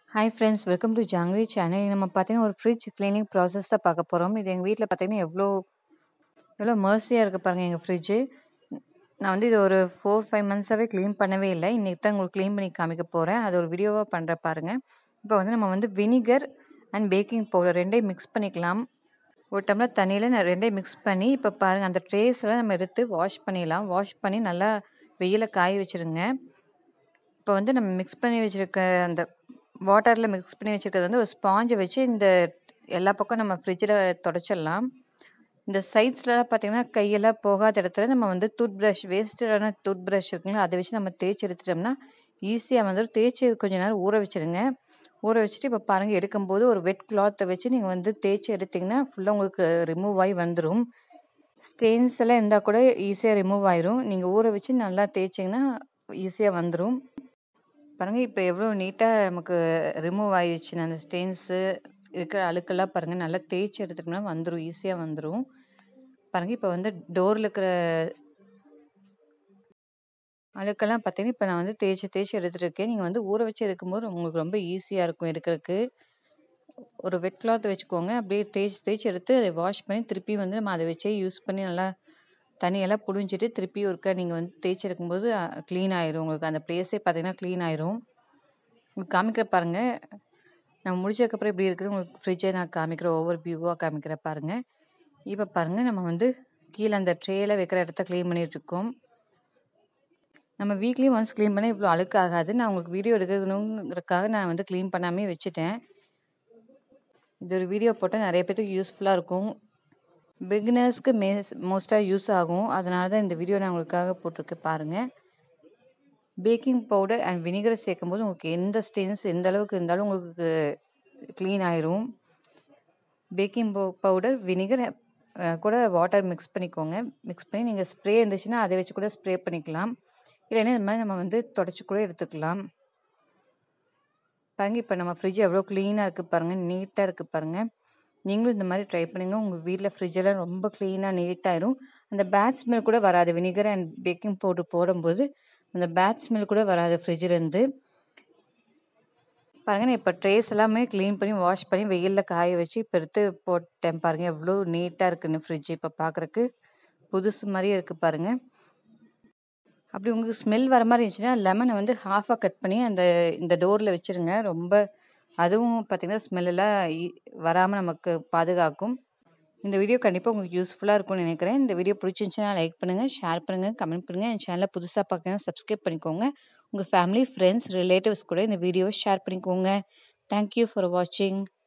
hi friends welcome to Jangiri channel நம்ம பார்த்தீங்கன்னா ஒரு ஃப்ரிட்ஜ் க்ளீனிங் ப்ராசஸ் தான் பார்க்க போகிறோம் இது எங்கள் வீட்டில் பார்த்தீங்கன்னா எவ்வளோ எவ்வளோ மர்சியாக இருக்குது பாருங்கள் எங்கள் ஃப்ரிட்ஜு நான் வந்து இது ஒரு ஃபோர் ஃபைவ் மந்த்ஸாகவே க்ளீன் பண்ணவே இல்லை இன்றைக்கி தான் உங்களுக்கு க்ளீன் பண்ணி காமிக்க போகிறேன் அது ஒரு வீடியோவாக பண்ணுற பாருங்கள் இப்போ வந்து நம்ம வந்து வினிகர் அண்ட் பேக்கிங் பவுடர் ரெண்டையும் மிக்ஸ் பண்ணிக்கலாம் ஒரு டம்ளர் தண்ணியில் நான் ரெண்டையும் மிக்ஸ் பண்ணி இப்போ பாருங்கள் அந்த ட்ரேஸ்லாம் நம்ம எடுத்து வாஷ் பண்ணிடலாம் வாஷ் பண்ணி நல்லா வெயிலில் காய வச்சுருங்க இப்போ வந்து நம்ம மிக்ஸ் பண்ணி வச்சுருக்க அந்த வாட்டரில் மிக்ஸ் பண்ணி வச்சுருக்கிறது வந்து ஒரு ஸ்பாஞ்சை வச்சு இந்த எல்லா பக்கம் நம்ம ஃப்ரிட்ஜில் தொடச்சிடலாம் இந்த சைட்ஸ்லாம் பார்த்திங்கன்னா கையெல்லாம் போகாத இடத்துல நம்ம வந்து டூத் ப்ரஷ் வேஸ்டடான டூத் ப்ரஷ் இருக்குங்களா அதை வச்சு நம்ம தேய்ச்சி எடுத்துட்டோம்னா ஈஸியாக வந்து தேய்ச்சி கொஞ்ச நேரம் ஊற வச்சுருங்க ஊற வச்சுட்டு இப்போ பாருங்கள் எடுக்கும்போது ஒரு வெட் கிளாத்தை வச்சு நீங்கள் வந்து தேய்ச்சி எடுத்திங்கன்னா ஃபுல்லாக உங்களுக்கு ரிமூவ் ஆகி வந்துடும் ஸ்டெயின்ஸ் எல்லாம் இருந்தால் கூட ஈஸியாக ரிமூவ் ஆயிரும் நீங்கள் ஊற வச்சு நல்லா தேய்ச்சிங்கன்னா ஈஸியாக வந்துடும் பாருங்கள் இப்போ எவ்வளோ நீட்டாக நமக்கு ரிமூவ் ஆயிடுச்சு அந்த ஸ்டெயின்ஸு இருக்கிற அழுக்கெல்லாம் பாருங்கள் நல்லா தேய்ச்சி எடுத்துட்டோம்னா வந்துடும் ஈஸியாக வந்துடும் பாருங்கள் இப்போ வந்து டோரில் இருக்கிற அழுக்கெல்லாம் பார்த்தீங்கன்னா இப்போ நான் வந்து தேய்ச்சி தேய்ச்சி எடுத்துகிட்டு இருக்கேன் நீங்கள் வந்து ஊற வச்சு எடுக்கும்போது உங்களுக்கு ரொம்ப ஈஸியாக இருக்கும் எடுக்கிறதுக்கு ஒரு வெட் கிளாத் வச்சுக்கோங்க அப்படியே தேய்ச்சி தேய்ச்சி எடுத்து அதை வாஷ் பண்ணி திருப்பி வந்து நம்ம அதை வச்சே யூஸ் பண்ணி நல்லா தண்ணியெல்லாம் புழிஞ்சிட்டு திருப்பி ஒருக்கா நீங்கள் வந்து தேய்ச்சி எடுக்கும்போது க்ளீன் ஆயிரும் உங்களுக்கு அந்த ப்ளேஸே பார்த்தீங்கன்னா க்ளீன் ஆயிரும் உங்களுக்கு காமிக்கிற பாருங்கள் நம்ம முடிச்சதுக்கப்புறம் இப்படி இருக்குது உங்களுக்கு ஃப்ரிட்ஜை நான் காமிக்கிறேன் ஒவ்வொரு வியூவாக காமிக்கிறேன் பாருங்கள் இப்போ பாருங்கள் நம்ம வந்து கீழே அந்த ட்ரேயில் வைக்கிற இடத்த க்ளீன் பண்ணிகிட்ருக்கோம் நம்ம வீக்லி ஒன்ஸ் க்ளீன் பண்ணால் இவ்வளோ அழுக்கு ஆகாது நான் உங்களுக்கு வீடியோ எடுக்கணுங்கிறதுக்காக நான் வந்து க்ளீன் பண்ணாமே வச்சுட்டேன் இது ஒரு வீடியோ போட்டால் நிறைய பேர்த்துக்கு யூஸ்ஃபுல்லாக இருக்கும் பிகினர்ஸ்க்கு மே மோஸ்ட்டாக யூஸ் ஆகும் அதனால தான் இந்த வீடியோ நான் உங்களுக்காக போட்டிருக்கேன் பாருங்கள் பேக்கிங் பவுடர் அண்ட் வினிகர் சேர்க்கும் போது உங்களுக்கு எந்த ஸ்டெயின்ஸ் எந்த அளவுக்கு இருந்தாலும் உங்களுக்கு க்ளீன் ஆயிரும் பேக்கிங் பவுடர் வினிகர் கூட வாட்டர் மிக்ஸ் பண்ணிக்கோங்க மிக்ஸ் பண்ணி நீங்கள் ஸ்ப்ரே இருந்துச்சுன்னா அதை வச்சு கூட ஸ்ப்ரே பண்ணிக்கலாம் இல்லைன்னா இந்த மாதிரி நம்ம வந்து தொடச்சி கூட எடுத்துக்கலாம் பாருங்கள் இப்போ நம்ம ஃப்ரிட்ஜ் எவ்வளோ க்ளீனாக இருக்குது பாருங்கள் நீட்டாக இருக்குது பாருங்கள் நீங்களும் இந்த மாதிரி ட்ரை பண்ணுங்கள் உங்கள் வீட்டில் ஃப்ரிட்ஜெல்லாம் ரொம்ப க்ளீனாக நீட்டாயிரும் அந்த பேட் ஸ்மெல் கூட வராது வினிகர் அண்ட் பேக்கிங் பவுடர் போடும்போது அந்த பேட் ஸ்மெல் கூட வராது ஃப்ரிட்ஜிலேருந்து பாருங்கள் நான் இப்போ ட்ரேஸ் எல்லாமே க்ளீன் பண்ணி வாஷ் பண்ணி வெயிலில் காய வச்சு இப்போ எடுத்து போட்டேன் பாருங்கள் எவ்வளோ நீட்டாக இருக்குன்னு ஃப்ரிட்ஜ் இப்போ பார்க்குறக்கு புதுசு மாதிரியே இருக்குது பாருங்கள் அப்படி உங்களுக்கு ஸ்மெல் வர மாதிரி இருந்துச்சுன்னா லெமனை வந்து ஹாஃபாக கட் பண்ணி அந்த இந்த டோரில் வச்சுருங்க ரொம்ப அதுவும் பார்த்திங்கன்னா ஸ்மெல்லெல்லாம் வராமல் நமக்கு பாதுகாக்கும் இந்த வீடியோ கண்டிப்பாக உங்களுக்கு யூஸ்ஃபுல்லாக இருக்கும்னு நினைக்கிறேன் இந்த வீடியோ பிடிச்சிருந்துச்சுன்னா லைக் பண்ணுங்கள் ஷேர் பண்ணுங்கள் கமெண்ட் பண்ணுங்கள் என் சேனலை புதுசாக பார்க்கணும் சப்ஸ்கிரைப் பண்ணிக்கோங்க உங்கள் ஃபேமிலி ஃப்ரெண்ட்ஸ் ரிலேட்டிவ்ஸ் கூட இந்த வீடியோவை ஷேர் பண்ணிக்கோங்க தேங்க்யூ ஃபார் வாட்சிங்